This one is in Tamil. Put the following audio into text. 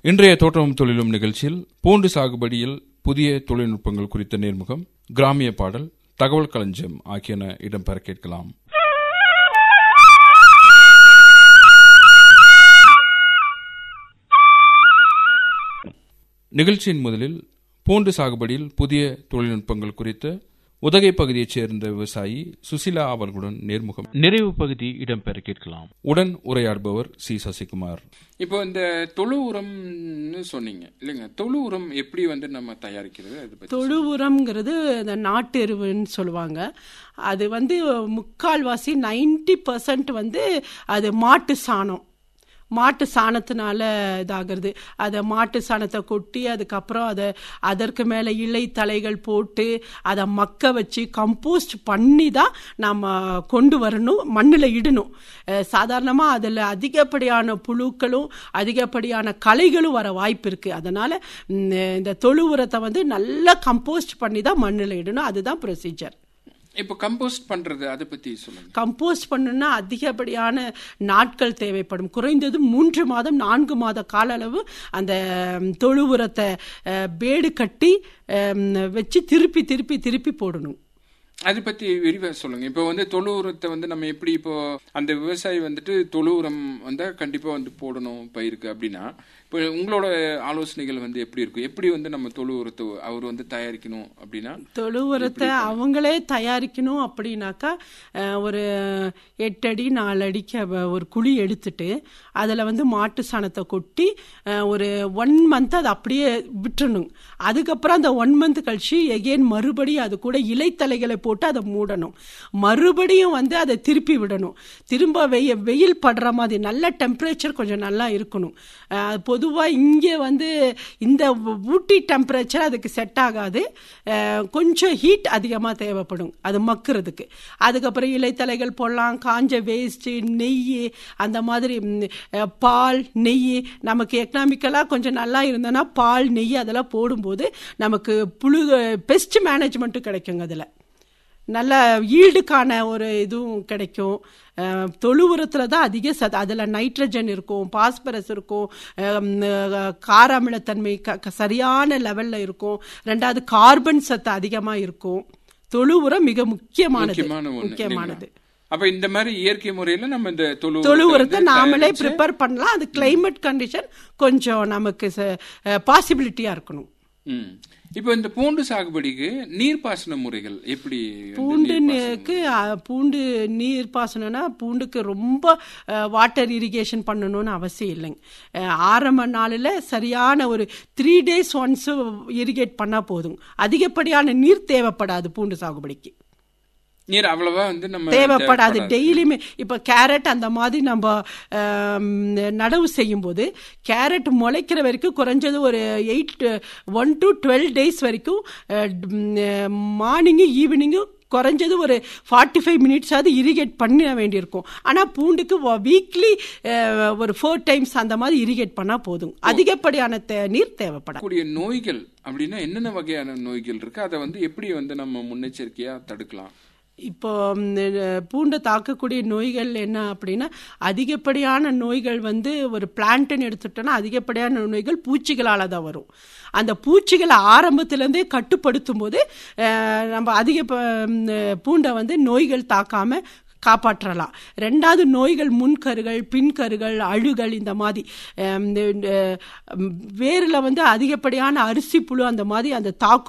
இன்றைய தோட்டமும் தொழிலும் நிகழ்ச்சியில் பூண்டு சாகுபடியில் புதிய தொழில்நுட்பங்கள் குறித்த நேர்முகம் கிராமிய பாடல் தகவல் களஞ்சியம் ஆகியன இடம்பெற கேட்கலாம் நிகழ்ச்சியின் முதலில் பூண்டு சாகுபடியில் புதிய தொழில்நுட்பங்கள் குறித்து உதகை பகுதியைச் சேர்ந்த விவசாயி சுசிலா அவர்களுடன் நேர்முகம் நிறைவு பகுதி இடம்பெற கேட்கலாம் உடன் உரையாடுபவர் சி சசிகுமார் இப்போ இந்த தொழு உரம்னு சொன்னீங்க இல்லைங்க தொழு உரம் எப்படி வந்து நம்ம தயாரிக்கிறது அது பத்தி தொழு உரம்ங்கிறது இந்த நாட்டு எருவுன்னு சொல்லுவாங்க அது வந்து முக்கால்வாசி நைன்டி பர்சன்ட் வந்து அது மாட்டு சாணம் மாட்டு சாணத்தினால இதாகிறது அதை மாட்டு சாணத்தை கொட்டி அதுக்கப்புறம் அதை அதற்கு மேலே இலை தலைகள் போட்டு அதை மக்க வச்சு கம்போஸ்ட் பண்ணி தான் நம்ம கொண்டு வரணும் மண்ணில் இடணும் சாதாரணமாக அதில் அதிகப்படியான புழுக்களும் அதிகப்படியான களைகளும் வர வாய்ப்பு இருக்குது அதனால் இந்த தொழு உரத்தை வந்து நல்லா கம்போஸ்ட் பண்ணி தான் மண்ணில் இடணும் அதுதான் ப்ரொசீஜர் இப்போ கம்போஸ்ட் பண்றது அதை பத்தி சொல்லுங்க கம்போஸ்ட் பண்ணணும்னா அதிகப்படியான நாட்கள் தேவைப்படும் குறைந்தது மூன்று மாதம் நான்கு மாத கால அளவு அந்த தொழு உரத்தை பேடு கட்டி வச்சு திருப்பி திருப்பி திருப்பி போடணும் அதை பத்தி விரிவா சொல்லுங்க இப்போ வந்து தொழு உரத்தை வந்து நம்ம எப்படி இப்போ அந்த விவசாயி வந்துட்டு தொழு உரம் வந்து கண்டிப்பா வந்து போடணும் பயிருக்கு அப்படின்னா இப்போ உங்களோட ஆலோசனைகள் வந்து எப்படி இருக்கும் எப்படி வந்து நம்ம தொழு உரத்தை அவர் வந்து தயாரிக்கணும் அப்படின்னா தொழு உரத்தை அவங்களே தயாரிக்கணும் அப்படின்னாக்கா ஒரு எட்டு அடி நாலு அடிக்க ஒரு குழி எடுத்துட்டு அதில் வந்து மாட்டு சாணத்தை கொட்டி ஒரு ஒன் மந்த் அதை அப்படியே விட்டுறணும் அதுக்கப்புறம் அந்த ஒன் மந்த் கழிச்சு எகெயின் மறுபடியும் அது கூட இலைத்தலைகளை போட்டு அதை மூடணும் மறுபடியும் வந்து அதை திருப்பி விடணும் திரும்ப வெய வெயில் படுற மாதிரி நல்ல டெம்பரேச்சர் கொஞ்சம் நல்லா இருக்கணும் பொதுவாக இங்கே வந்து இந்த ஊட்டி டெம்பரேச்சர் அதுக்கு செட் ஆகாது கொஞ்சம் ஹீட் அதிகமாக தேவைப்படும் அது மக்கிறதுக்கு அதுக்கப்புறம் இலைத்தலைகள் போடலாம் காஞ்ச வேஸ்ட்டு நெய் அந்த மாதிரி பால் நெய் நமக்கு எக்கனாமிக்கலாக கொஞ்சம் நல்லா இருந்ததுன்னா பால் நெய் அதெல்லாம் போடும்போது நமக்கு புழு பெஸ்ட் மேனேஜ்மெண்ட்டும் கிடைக்குங்க அதில் நல்ல ஈல்டுக்கான ஒரு இதுவும் கிடைக்கும் தொழு உரத்தில் தான் அதிக சத் அதில் நைட்ரஜன் இருக்கும் பாஸ்பரஸ் இருக்கும் கார அமிலத்தன்மை க சரியான லெவலில் இருக்கும் ரெண்டாவது கார்பன் சத்து அதிகமாக இருக்கும் தொழு உரம் மிக முக்கியமானது முக்கியமானது அப்ப இந்த மாதிரி இயற்கை முறையில நம்ம இந்த தொழு தொழு உரத்தை நாமளே ப்ரிப்பேர் பண்ணலாம் அது கிளைமேட் கண்டிஷன் கொஞ்சம் நமக்கு பாசிபிலிட்டியா இருக்கணும் இப்போ இந்த பூண்டு சாகுபடிக்கு நீர்ப்பாசன முறைகள் எப்படி பூண்டுக்கு பூண்டு நீர் பாசனம்னா பூண்டுக்கு ரொம்ப வாட்டர் இரிகேஷன் பண்ணணும்னு அவசியம் இல்லைங்க ஆரம்ப நாளில் சரியான ஒரு த்ரீ டேஸ் ஒன்ஸ் இரிகேட் பண்ணால் போதும் அதிகப்படியான நீர் தேவைப்படாது பூண்டு சாகுபடிக்கு நீர் அவ்வளவா வந்து நம்ம தேவைப்படாது டெய்லியுமே இப்போ கேரட் அந்த மாதிரி நம்ம நடவு செய்யும் போது கேரட் முளைக்கிற வரைக்கும் குறைஞ்சது ஒரு eight one to twelve days வரைக்கும் மார்னிங்கு ஈவினிங்கு குறைஞ்சது ஒரு ஃபார்ட்டி ஃபைவ் மினிட்ஸாவது இரிகேட் பண்ண வேண்டியிருக்கும் ஆனால் பூண்டுக்கு வீக்லி ஒரு ஃபோர் டைம்ஸ் அந்த மாதிரி இரிகேட் பண்ணால் போதும் அதிகப்படியான நீர் தேவைப்படும் கூடிய நோய்கள் அப்படின்னா என்னென்ன வகையான நோய்கள் இருக்கு அதை வந்து எப்படி வந்து நம்ம முன்னெச்சரிக்கையா தடுக்கலாம் இப்போ பூண்டை தாக்கக்கூடிய நோய்கள் என்ன அப்படின்னா அதிகப்படியான நோய்கள் வந்து ஒரு பிளான்ட்னு எடுத்துட்டோன்னா அதிகப்படியான நோய்கள் பூச்சிகளால் தான் வரும் அந்த பூச்சிகளை ஆரம்பத்திலேருந்தே கட்டுப்படுத்தும் போது நம்ம அதிக பூண்டை வந்து நோய்கள் தாக்காமல் காப்பாற்றலாம் ரெண்டாவது நோய்கள் முன்கருகள் பின்கருகள் அழுகல் இந்த மாதிரி வேரில் வந்து அதிகப்படியான அரிசி புழு அந்த மாதிரி அந்த தாக்கு